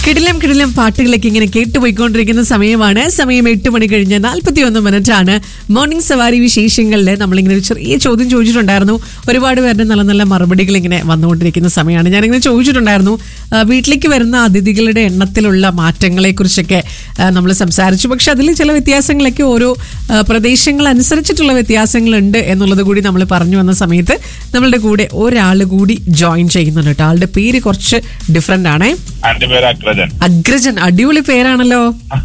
കിടിലം കിടിലം പാട്ടുകളൊക്കെ ഇങ്ങനെ കേട്ടുപോയിക്കൊണ്ടിരിക്കുന്ന സമയമാണ് സമയം എട്ട് മണി കഴിഞ്ഞ് നാൽപ്പത്തി ഒന്ന് മിനിറ്റ് ആണ് മോർണിംഗ് സവാരി വിശേഷങ്ങളിൽ നമ്മളിങ്ങനെ ഒരു ചെറിയ ചോദ്യം ചോദിച്ചിട്ടുണ്ടായിരുന്നു ഒരുപാട് പേരുടെ നല്ല നല്ല മറുപടികൾ ഇങ്ങനെ വന്നുകൊണ്ടിരിക്കുന്ന സമയമാണ് ഞാനിങ്ങനെ ചോദിച്ചിട്ടുണ്ടായിരുന്നു ആ, വീട്ടിലേക്ക് വരുന്ന അതിഥികളുടെ എണ്ണത്തിലുള്ള മാറ്റങ്ങളെ കുറിച്ചൊക്കെ നമ്മൾ സംസാരിച്ചു പക്ഷെ അതിൽ ചില വ്യത്യാസങ്ങളൊക്കെ ഓരോ ആ, പ്രദേശങ്ങൾ അനുസരിച്ചിട്ടുള്ള വ്യത്യാസങ്ങളുണ്ട് എന്നുള്ളത് കൂടി നമ്മൾ പറഞ്ഞു വന്ന സമയത്ത് നമ്മളുടെ കൂടെ ഒരാൾ കൂടി ജോയിൻ ചെയ്യുന്നുണ്ട് കേട്ടോ ആളുടെ പേര് കുറച്ച് ഡിഫറെന്റ് ആണേ എന്റെ പേര് അഗ്രജൻ അഗ്രജൻ അടിപൊളി പേരാണല്ലോ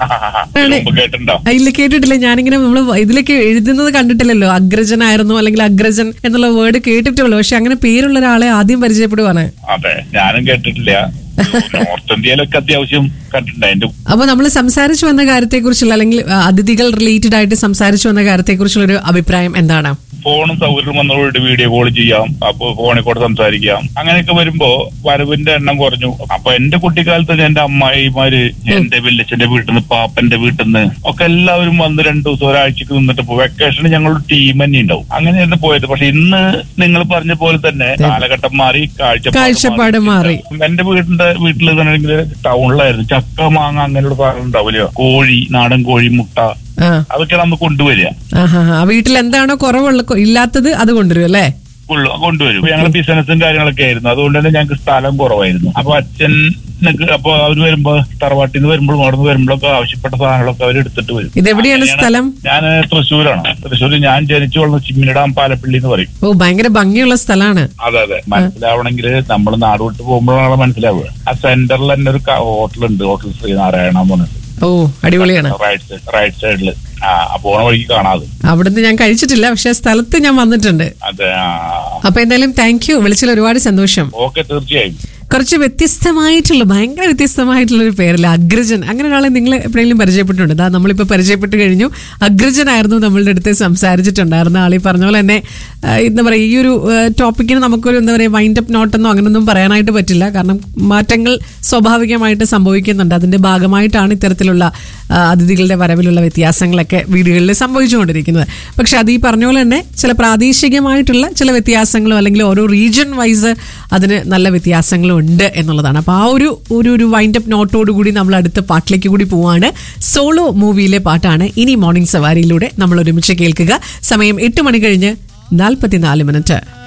ഇതിന് മുമ്പ് കേട്ടിട്ടുണ്ടോ ആ, ഇല്ല കേട്ടിട്ടില്ല ഞാനിങ്ങനെ നമ്മൾ ഇതിലേക്ക് എഴുതുന്നത് കണ്ടിട്ടില്ലല്ലോ അഗ്രജനായിരുന്നു അല്ലെങ്കിൽ അഗ്രജൻ എന്നുള്ള വേർഡ് കേട്ടിട്ടുള്ളൂ പക്ഷെ അങ്ങനെ പേരുള്ള ഒരാളെ ആദ്യം പരിചയപ്പെടുവാണ് അതെ ഞാനും കേട്ടിട്ടില്ല നോർത്ത് ഇന്ത്യയിലൊക്കെ അത്യാവശ്യം കണ്ടിട്ടുണ്ട് അതിന്റെ അപ്പൊ നമ്മൾ സംസാരിച്ചു വന്ന കാര്യത്തെക്കുറിച്ചുള്ള അല്ലെങ്കിൽ ആ, അതിഥികൾ റിലേറ്റഡ് ആയിട്ട് സംസാരിച്ചു വന്ന കാര്യത്തെക്കുറിച്ചുള്ള ഒരു അഭിപ്രായം എന്താണ് ഫോണും സൗകര്യം വന്നവരോട് വീഡിയോ കോൾ ചെയ്യാം അപ്പൊ ഫോണിൽ കൂടെ സംസാരിക്കാം അങ്ങനെയൊക്കെ വരുമ്പോ വരവിന്റെ എണ്ണം കുറഞ്ഞു അപ്പൊ എന്റെ കുട്ടിക്കാലത്ത് എന്റെ അമ്മായിമാര് എന്റെ വല്യച്ഛന്റെ വീട്ടിൽ നിന്ന് പാപ്പന്റെ വീട്ടിൽ നിന്ന് ഒക്കെ എല്ലാവരും വന്ന് രണ്ടു ദിവസം ഒരാഴ്ചക്ക് നിന്നിട്ട് പോകും വെക്കേഷന് ഞങ്ങൾ ടീം തന്നെ ഉണ്ടാവും അങ്ങനെയായിരുന്നു പോയത് പക്ഷെ ഇന്ന് നിങ്ങൾ പറഞ്ഞ പോലെ തന്നെ കാലഘട്ടം മാറി കാഴ്ചപ്പാട് കാഴ്ചപ്പാട് മാറി. എന്റെ വീടിന്റെ വീട്ടിൽ തന്നെ ടൗണിലായിരുന്നു ചക്ക മാങ്ങ അങ്ങനെയുള്ള സാധനം ഉണ്ടാവില്ലയോ കോഴി നാടൻ കോഴി മുട്ട ആ അതൊക്കെ നമ്മൾ കൊണ്ടുവരിക ആഹാ ആ വീട്ടിൽ എന്താണോ കുറവുള്ള ഇല്ലാത്തത് അത് കൊണ്ടുവരും അല്ലേ ഉള്ളു കൊണ്ടുവരും ഇപ്പൊ ഞങ്ങൾ ബിസിനസ്സും കാര്യങ്ങളൊക്കെ ആയിരുന്നു അതുകൊണ്ട് തന്നെ ഞങ്ങൾക്ക് സ്ഥലം കുറവായിരുന്നു അപ്പൊ അച്ഛൻ അപ്പൊ അവര് വരുമ്പോ തറവാട്ടിൽ നിന്ന് വരുമ്പോഴും അവിടെ നിന്ന് വരുമ്പോഴൊക്കെ ആവശ്യപ്പെട്ട സാധനങ്ങളൊക്കെ അവർ എടുത്തിട്ട് വരും ഇതെവിടെയാണ് സ്ഥലം ഞാൻ തൃശ്ശൂരാണ് തൃശ്ശൂർ ഞാൻ ജനിച്ചു വളർന്ന ചിമ്മിനിടാം പാലപ്പള്ളി എന്ന് പറയും ഓ ഭയങ്കര ഭംഗിയുള്ള സ്ഥലമാണ് അതെ അതെ മനസ്സിലാവണമെങ്കിൽ നമ്മൾ നാട് വിട്ട് പോകുമ്പോഴാണ് മനസ്സിലാവുക ആ സെന്ററിൽ തന്നെ ഒരു ഹോട്ടലുണ്ട് ഹോട്ടൽ ശ്രീനാരായണ എന്ന് പറഞ്ഞിട്ട് ഓ അടിപൊളിയാണ് റൈറ്റ് സൈഡ് റൈറ്റ് സൈഡിൽ ആ ആ പോണ വഴിക്ക് കാണാതെ അവിടുന്ന് ഞാൻ കഴിച്ചിട്ടില്ല പക്ഷെ സ്ഥലത്ത് ഞാൻ വന്നിട്ടുണ്ട് അതെ ആ അപ്പൊ എന്തായാലും താങ്ക് യു വിളിച്ചതിൽ ഒരുപാട് സന്തോഷം ഓക്കെ തീർച്ചയായും കുറച്ച് വ്യത്യസ്തമായിട്ടുള്ള ഭയങ്കര വ്യത്യസ്തമായിട്ടുള്ള ഒരു പേരല്ല അഗ്രജൻ അങ്ങനെ ഒരാളെ നിങ്ങൾ എപ്പോഴെങ്കിലും പരിചയപ്പെട്ടിട്ടുണ്ട് ദാ നമ്മളിപ്പോൾ പരിചയപ്പെട്ട് കഴിഞ്ഞു അഗ്രജനായിരുന്നു നമ്മളുടെ അടുത്ത് സംസാരിച്ചിട്ടുണ്ടായിരുന്ന ആളീ പറഞ്ഞ പോലെ തന്നെ ആ, എന്താ പറയുക ഈ ഒരു ടോപ്പിക്കിന് നമുക്കൊരു എന്താ പറയുക വൈൻഡ് അപ്പ് നോട്ടെന്നോ അങ്ങനൊന്നും പറയാനായിട്ട് പറ്റില്ല കാരണം മാറ്റങ്ങൾ സ്വാഭാവികമായിട്ട് സംഭവിക്കുന്നുണ്ട് അതിന്റെ ഭാഗമായിട്ടാണ് ഇത്തരത്തിലുള്ള ആ, അതിഥികളുടെ വരവിലുള്ള വ്യത്യാസങ്ങളൊക്കെ വീടുകളിൽ സംഭവിച്ചുകൊണ്ടിരിക്കുന്നത് പക്ഷെ അത് ഈ പറഞ്ഞ പോലെ തന്നെ ചില പ്രാദേശികമായിട്ടുള്ള ചില വ്യത്യാസങ്ങളും അല്ലെങ്കിൽ ഓരോ റീജിയൻ വൈസ് അതിന് നല്ല വ്യത്യാസങ്ങളും ഉണ്ട് എന്നുള്ളതാണ് അപ്പോൾ ആ ഒരു ഒരു ഒരു വൈൻഡ് അപ്പ് നോട്ടോട് കൂടി നമ്മൾ അടുത്ത പാട്ടിലേക്ക് കൂടി പോവാണ് സോളോ മൂവിയിലെ പാട്ടാണ് ഇനി മോർണിംഗ് സവാരിയിലൂടെ നമ്മൾ ഒരുമിച്ച് കേൾക്കുക സമയം എട്ട് മണി കഴിഞ്ഞ് നാൽപ്പത്തിനാല് മിനിറ്റ്